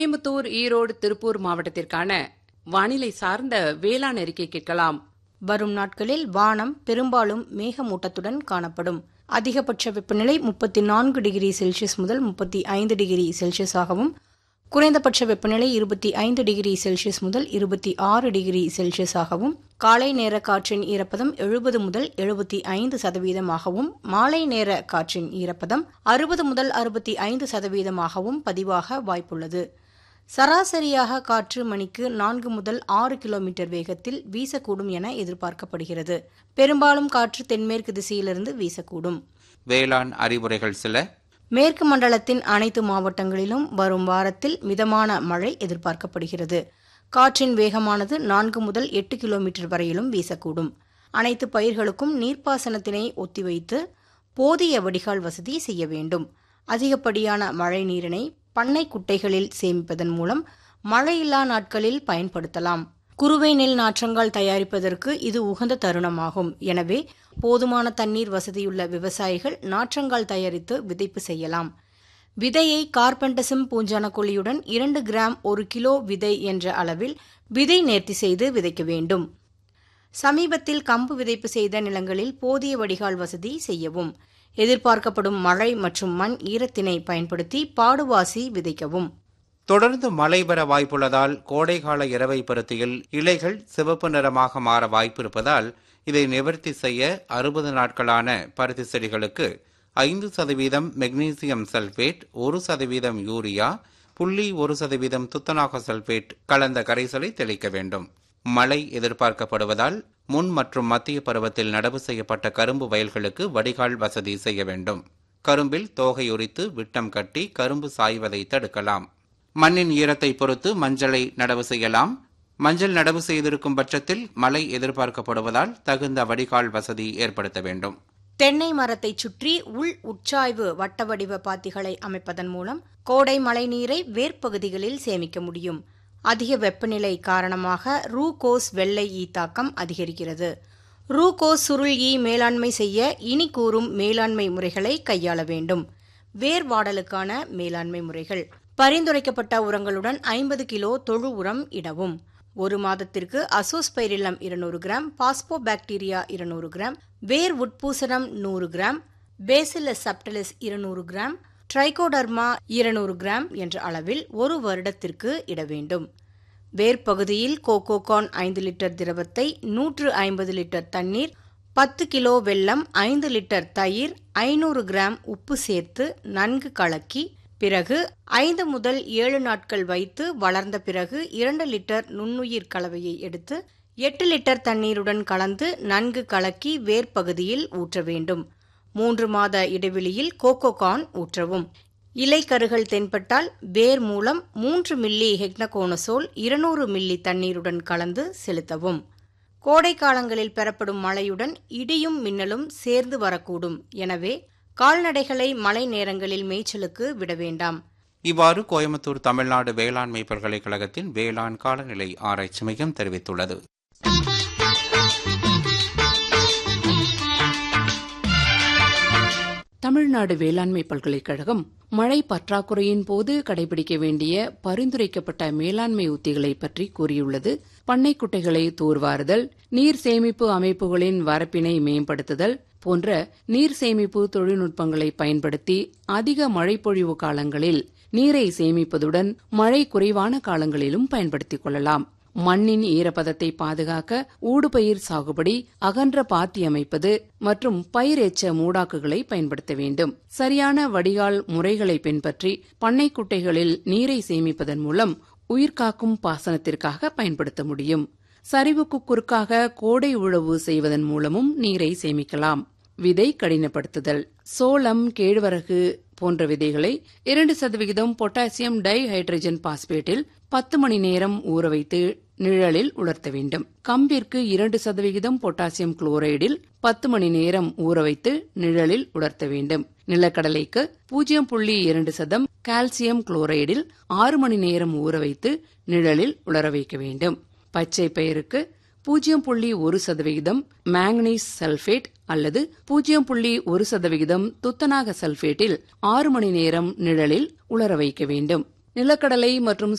கோயம்புத்தூர் ஈரோடு திருப்பூர் மாவட்டத்திற்கான வானிலை சார்ந்த வேளாண் அறிக்கை கேட்கலாம் வரும் நாட்களில் வானம் பெரும்பாலும் மேகமூட்டத்துடன் காணப்படும் அதிகபட்ச வெப்பநிலை முப்பத்தி நான்கு டிகிரி செல்சியஸ் முதல் முப்பத்தி ஐந்து டிகிரி செல்சியஸாகவும் குறைந்தபட்ச வெப்பநிலை இருபத்தி ஐந்து டிகிரி செல்சியஸ் முதல் இருபத்தி ஆறு டிகிரி செல்சியஸாகவும் காலை நேர காற்றின் ஈரப்பதம் எழுபது முதல் எழுபத்தி ஐந்து சதவீதமாகவும் மாலை நேர காற்றின் ஈரப்பதம் அறுபது முதல் அறுபத்தி ஐந்து சதவீதமாகவும் பதிவாக வாய்ப்புள்ளது சராசரியாக காற்று மணிக்கு நான்கு முதல் ஆறு கிலோமீட்டர் வேகத்தில் வீசக்கூடும் என எதிர்பார்க்கப்படுகிறது பெரும்பாலும் காற்று தென்மேற்கு திசையிலிருந்து வீசக்கூடும் வேளாண் அறிவுரைகள் சில மேற்கு மண்டலத்தின் அனைத்து மாவட்டங்களிலும் வரும் வாரத்தில் மிதமான மழை எதிர்பார்க்கப்படுகிறது காற்றின் வேகமானது நான்கு முதல் எட்டு கிலோமீட்டர் வரையிலும் வீசக்கூடும் அனைத்து பயிர்களுக்கும் நீர்ப்பாசனத்தினை ஒத்திவைத்து போதிய வடிகால் வசதி செய்ய வேண்டும் அதிகப்படியான மழை நீரினை பண்ணை குட்டைகளில் சேமிப்பதன் மூலம் மழையில்லா நாட்களில் பயன்படுத்தலாம் குறுவை நெல் நாற்றங்கால் தயாரிப்பதற்கு இது உகந்த தருணமாகும் எனவே போதுமான தண்ணீர் வசதியுள்ள விவசாயிகள் நாற்றங்கால் தயாரித்து விதைப்பு செய்யலாம் விதையை கார்பெண்டசம் பூஞ்சான கொல்லியுடன் இரண்டு கிராம் ஒரு கிலோ விதை என்ற அளவில் விதை நேர்த்தி செய்து விதைக்க வேண்டும் சமீபத்தில் கம்பு விதைப்பு செய்த நிலங்களில் போதிய வடிகால் வசதி செய்யவும் எதிர்பார்க்கப்படும் மழை மற்றும் மண் ஈரத்தினை பயன்படுத்தி பாடுவாசி விதைக்கவும் தொடர்ந்து மழை பெற வாய்ப்புள்ளதால் கோடைகால இரவை பருத்தியில் இலைகள் சிவப்பு நிறமாக மாற வாய்ப்பிருப்பதால் இதை நிவர்த்தி செய்ய அறுபது நாட்களான பருத்தி செடிகளுக்கு ஐந்து சதவீதம் மெக்னீசியம் சல்பேட் ஒரு சதவீதம் யூரியா புள்ளி ஒரு சதவீதம் துத்தநாக சல்பேட் கலந்த கரைசலை தெளிக்க வேண்டும் மழை எதிர்பார்க்கப்படுவதால் முன் மற்றும் மத்திய பருவத்தில் நடவு செய்யப்பட்ட கரும்பு வயல்களுக்கு வடிகால் வசதி செய்ய வேண்டும் கரும்பில் தோகை உரித்து விட்டம் கட்டி கரும்பு சாய்வதை தடுக்கலாம் மண்ணின் ஈரத்தை பொறுத்து மஞ்சளை நடவு செய்யலாம் மஞ்சள் நடவு செய்திருக்கும் பட்சத்தில் மழை எதிர்பார்க்கப்படுவதால் தகுந்த வடிகால் வசதி ஏற்படுத்த வேண்டும் தென்னை மரத்தை சுற்றி உள் உட்சாய்வு வட்ட வடிவ பாத்திகளை அமைப்பதன் மூலம் கோடை மழைநீரை வேர்ப்பகுதிகளில் சேமிக்க முடியும் அதிக வெப்பநிலை காரணமாக ரூகோஸ் வெள்ளை ஈ தாக்கம் அதிகரிக்கிறது ரூகோஸ் சுருள் ஈ மேலாண்மை செய்ய இனி கூறும் மேலாண்மை முறைகளை கையாள வேண்டும் வேர் வாடலுக்கான மேலாண்மை முறைகள் பரிந்துரைக்கப்பட்ட உரங்களுடன் ஐம்பது கிலோ தொழு உரம் இடவும் ஒரு மாதத்திற்கு அசோஸ்பைரிலம் இருநூறு கிராம் பாஸ்போ பாக்டீரியா இருநூறு கிராம் வேர் உட்பூசணம் நூறு கிராம் பேசிலஸ் சப்டலிஸ் இருநூறு கிராம் ட்ரைகோடர்மா இருநூறு கிராம் என்ற அளவில் ஒரு வருடத்திற்கு இட வேண்டும் வேர்ப்பகுதியில் கோகோகான் ஐந்து லிட்டர் திரவத்தை நூற்று ஐம்பது லிட்டர் தண்ணீர் பத்து கிலோ வெல்லம் ஐந்து லிட்டர் தயிர் ஐநூறு கிராம் உப்பு சேர்த்து நன்கு கலக்கி பிறகு ஐந்து முதல் ஏழு நாட்கள் வைத்து வளர்ந்த பிறகு இரண்டு லிட்டர் நுண்ணுயிர் கலவையை எடுத்து எட்டு லிட்டர் தண்ணீருடன் கலந்து நன்கு கலக்கி வேர்ப்பகுதியில் ஊற்ற வேண்டும் மூன்று மாத இடைவெளியில் கோகோகான் ஊற்றவும் இலைக்கருகள் தென்பட்டால் வேர் மூலம் மூன்று மில்லி ஹெக்னகோனசோல் இருநூறு மில்லி தண்ணீருடன் கலந்து செலுத்தவும் கோடை காலங்களில் பெறப்படும் மழையுடன் இடியும் மின்னலும் சேர்ந்து வரக்கூடும் எனவே கால்நடைகளை மழை நேரங்களில் மேய்ச்சலுக்கு விட வேண்டாம் இவ்வாறு கோயம்புத்தூர் தமிழ்நாடு வேளாண்மை பல்கலைக்கழகத்தின் வேளாண் காலநிலை ஆராய்ச்சி மையம் தெரிவித்துள்ளது தமிழ்நாடு வேளாண்மை பல்கலைக்கழகம் மழை பற்றாக்குறையின் போது கடைபிடிக்க வேண்டிய பரிந்துரைக்கப்பட்ட மேலாண்மை உத்திகளை பற்றி கூறியுள்ளது பண்ணைக்குட்டைகளை தூர்வாறுதல் நீர் சேமிப்பு அமைப்புகளின் வரப்பினை மேம்படுத்துதல் போன்ற நீர் சேமிப்பு தொழில்நுட்பங்களை பயன்படுத்தி அதிக மழைப்பொழிவு காலங்களில் நீரை சேமிப்பதுடன் மழை குறைவான காலங்களிலும் பயன்படுத்திக் கொள்ளலாம் மண்ணின் ஈரப்பதத்தை பாதுகாக்க ஊடுபயிர் சாகுபடி அகன்ற பாத்தி அமைப்பது மற்றும் பயிர் எச்ச மூடாக்குகளை பயன்படுத்த வேண்டும் சரியான வடிகால் முறைகளை பின்பற்றி பண்ணைக்குட்டைகளில் நீரை சேமிப்பதன் மூலம் உயிர்காக்கும் பாசனத்திற்காக பயன்படுத்த முடியும் சரிவுக்கு குறுக்காக கோடை உழவு செய்வதன் மூலமும் நீரை சேமிக்கலாம் விதை கடினப்படுத்துதல் சோளம் கேழ்வரகு போன்ற விதைகளை இரண்டு சதவிகிதம் பொட்டாசியம் டை ஹைட்ரஜன் பாஸ்பேட்டில் பத்து மணி நேரம் ஊற வைத்து நிழலில் உலர்த்த வேண்டும் கம்பிற்கு இரண்டு சதவிகிதம் பொட்டாசியம் குளோரைடில் பத்து மணி நேரம் ஊற வைத்து நிழலில் உலர்த்த வேண்டும் நிலக்கடலைக்கு பூஜ்ஜியம் புள்ளி இரண்டு சதம் கால்சியம் குளோரைடில் ஆறு மணி நேரம் ஊற வைத்து நிழலில் உலர வைக்க வேண்டும் பச்சை பயிருக்கு பூஜ்ஜியம் புள்ளி ஒரு சதவிகிதம் மேங்கனீஸ் சல்பேட் அல்லது பூஜ்ஜியம் புள்ளி ஒரு சதவிகிதம் துத்தநாக சல்பேட்டில் ஆறு மணி நேரம் நிழலில் உலர வைக்க வேண்டும் நிலக்கடலை மற்றும்